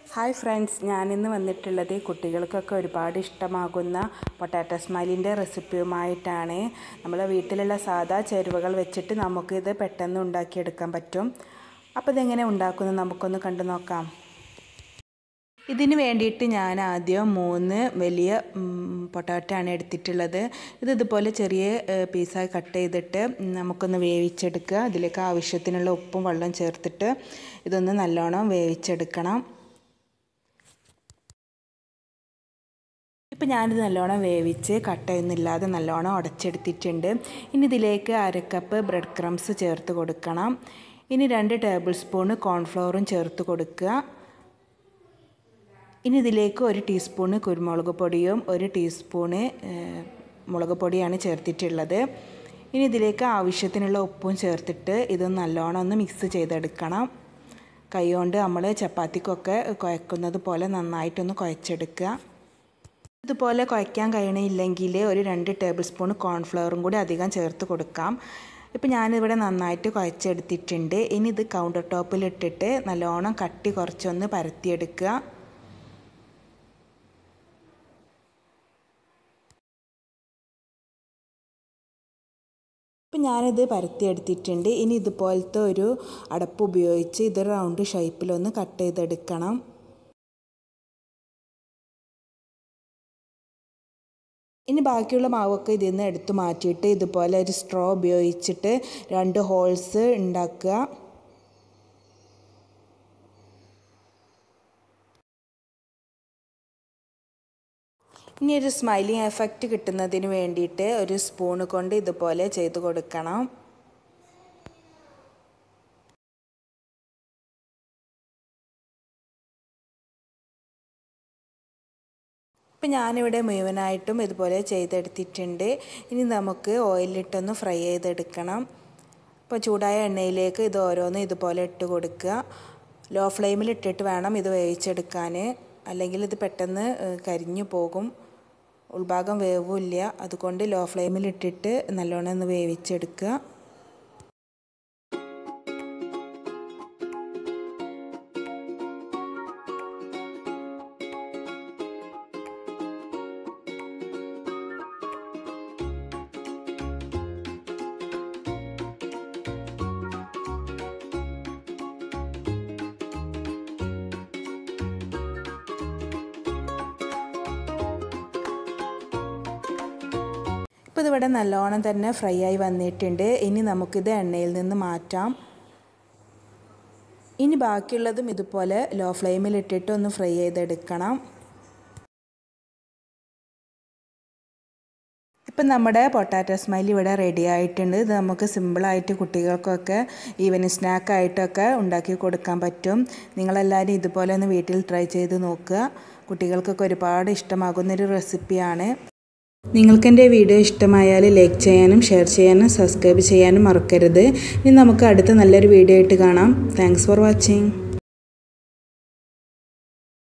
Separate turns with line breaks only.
hi friends ഞാനിന്ന് വന്നിട്ടുള്ളത് കുട്ടികൾക്കൊക്കെ ഒരുപാട് ഇഷ്ടമാകുന്ന പൊട്ടാറ്റോ സ്മൈലിൻ്റെ റെസിപ്പിയുമായിട്ടാണ് നമ്മളെ വീട്ടിലുള്ള സാധാ ചേരുവകൾ വെച്ചിട്ട് നമുക്കിത് പെട്ടെന്ന് ഉണ്ടാക്കിയെടുക്കാൻ പറ്റും അപ്പോൾ ഇതെങ്ങനെ ഉണ്ടാക്കുന്നത് നമുക്കൊന്ന് കണ്ടു നോക്കാം ഇതിന് വേണ്ടിയിട്ട് ഞാൻ ആദ്യം മൂന്ന് വലിയ പൊട്ടാറ്റോ ആണ് എടുത്തിട്ടുള്ളത് ഇത് ഇതുപോലെ ചെറിയ പീസായി കട്ട് ചെയ്തിട്ട് നമുക്കൊന്ന് വേവിച്ചെടുക്കുക അതിലേക്ക് ആവശ്യത്തിനുള്ള ഉപ്പും വെള്ളം ചേർത്തിട്ട് ഇതൊന്ന് നല്ലോണം വേവിച്ചെടുക്കണം ഇപ്പം ഞാനിത് നല്ലോണം വേവിച്ച് കട്ടയൊന്നുമില്ലാതെ നല്ലോണം ഉടച്ചെടുത്തിട്ടുണ്ട് ഇനി ഇതിലേക്ക് അരക്കപ്പ് ബ്രെഡ് ക്രംസ് ചേർത്ത് കൊടുക്കണം ഇനി രണ്ട് ടേബിൾ സ്പൂണ് കോൺഫ്ലവറും ചേർത്ത് കൊടുക്കുക ഇനി ഇതിലേക്ക് ഒരു ടീസ്പൂണ് കുരുമുളക് പൊടിയും ഒരു ടീസ്പൂണ് മുളക് പൊടിയാണ് ചേർത്തിട്ടുള്ളത് ഇനി ഇതിലേക്ക് ആവശ്യത്തിനുള്ള ഉപ്പും ചേർത്തിട്ട് ഇത് നല്ലോണം ഒന്ന് മിക്സ് ചെയ്തെടുക്കണം കൈകൊണ്ട് നമ്മൾ ചപ്പാത്തിക്കൊക്കെ കുഴക്കുന്നത് പോലെ നന്നായിട്ടൊന്ന് കുഴച്ചെടുക്കുക ഇതുപോലെ കുഴയ്ക്കാൻ കഴിയണില്ലെങ്കിൽ ഒരു രണ്ട് ടേബിൾ സ്പൂൺ കോൺഫ്ലവറും കൂടി അധികം ചേർത്ത് കൊടുക്കാം ഇപ്പം ഞാനിവിടെ നന്നായിട്ട് കുഴച്ചെടുത്തിട്ടുണ്ട് ഇനി ഇത് കൗണ്ടർ ടോപ്പിലിട്ടിട്ട് നല്ലോണം കട്ടി കുറച്ചൊന്ന് പരത്തിയെടുക്കുക ഇപ്പം ഞാനിത് പരത്തിയെടുത്തിട്ടുണ്ട് ഇനി ഇതുപോലത്തെ ഒരു അടപ്പ് ഉപയോഗിച്ച് ഇത് റൗണ്ട് ഷേപ്പിലൊന്ന് കട്ട് ചെയ്തെടുക്കണം ഇനി ബാക്കിയുള്ള മാവൊക്കെ ഇതിൽ നിന്ന് എടുത്തു മാറ്റിയിട്ട് ഇതുപോലെ ഒരു സ്ട്രോ ഉപയോഗിച്ചിട്ട് രണ്ട് ഹോൾസ് ഉണ്ടാക്കുക ഇനി ഒരു സ്മൈലിംഗ് എഫക്റ്റ് കിട്ടുന്നതിന് വേണ്ടിയിട്ട് ഒരു സ്പൂണ് കൊണ്ട് ഇതുപോലെ ചെയ്ത് കൊടുക്കണം ഇപ്പം ഞാനിവിടെ മുഴുവനായിട്ടും ഇതുപോലെ ചെയ്തെടുത്തിട്ടുണ്ട് ഇനി നമുക്ക് ഓയിലിട്ടൊന്ന് ഫ്രൈ ചെയ്തെടുക്കണം ഇപ്പോൾ ചൂടായ എണ്ണയിലേക്ക് ഇത് ഓരോന്നും ഇതുപോലെ ഇട്ട് കൊടുക്കുക ലോ ഫ്ലെയിമിൽ ഇട്ടിട്ട് വേണം ഇത് വേവിച്ചെടുക്കാൻ അല്ലെങ്കിൽ ഇത് പെട്ടെന്ന് കരിഞ്ഞു പോകും ഉൾഭാഗം വേവില്ല അതുകൊണ്ട് ലോ ഫ്ലെയിമിൽ ഇട്ടിട്ട് നല്ലോണം ഒന്ന് വേവിച്ചെടുക്കുക ഇപ്പോൾ ഇതിവിടെ നല്ലോണം തന്നെ ഫ്രൈ ആയി വന്നിട്ടുണ്ട് ഇനി നമുക്കിത് എണ്ണയിൽ നിന്ന് മാറ്റാം ഇനി ബാക്കിയുള്ളതും ഇതുപോലെ ലോ ഫ്ലെയിമിൽ ഇട്ടിട്ട് ഒന്ന് ഫ്രൈ ചെയ്തെടുക്കണം ഇപ്പം നമ്മുടെ പൊട്ടാറ്റോ സ്മൈൽ ഇവിടെ റെഡി ആയിട്ടുണ്ട് ഇത് നമുക്ക് സിമ്പിളായിട്ട് കുട്ടികൾക്കൊക്കെ ഈവനിങ് സ്നാക്കായിട്ടൊക്കെ ഉണ്ടാക്കി കൊടുക്കാൻ പറ്റും നിങ്ങളെല്ലാവരും ഇതുപോലെ ഒന്ന് വീട്ടിൽ ട്രൈ ചെയ്ത് നോക്കുക കുട്ടികൾക്കൊക്കെ ഒരുപാട് ഇഷ്ടമാകുന്നൊരു റെസിപ്പിയാണ് നിങ്ങൾക്ക് എൻ്റെ വീഡിയോ ഇഷ്ടമായാൽ ലൈക്ക് ചെയ്യാനും ഷെയർ ചെയ്യാനും സബ്സ്ക്രൈബ് ചെയ്യാനും മറക്കരുത് ഇനി നമുക്ക് അടുത്ത നല്ലൊരു വീഡിയോ ആയിട്ട് കാണാം താങ്ക്സ് ഫോർ വാച്ചിങ്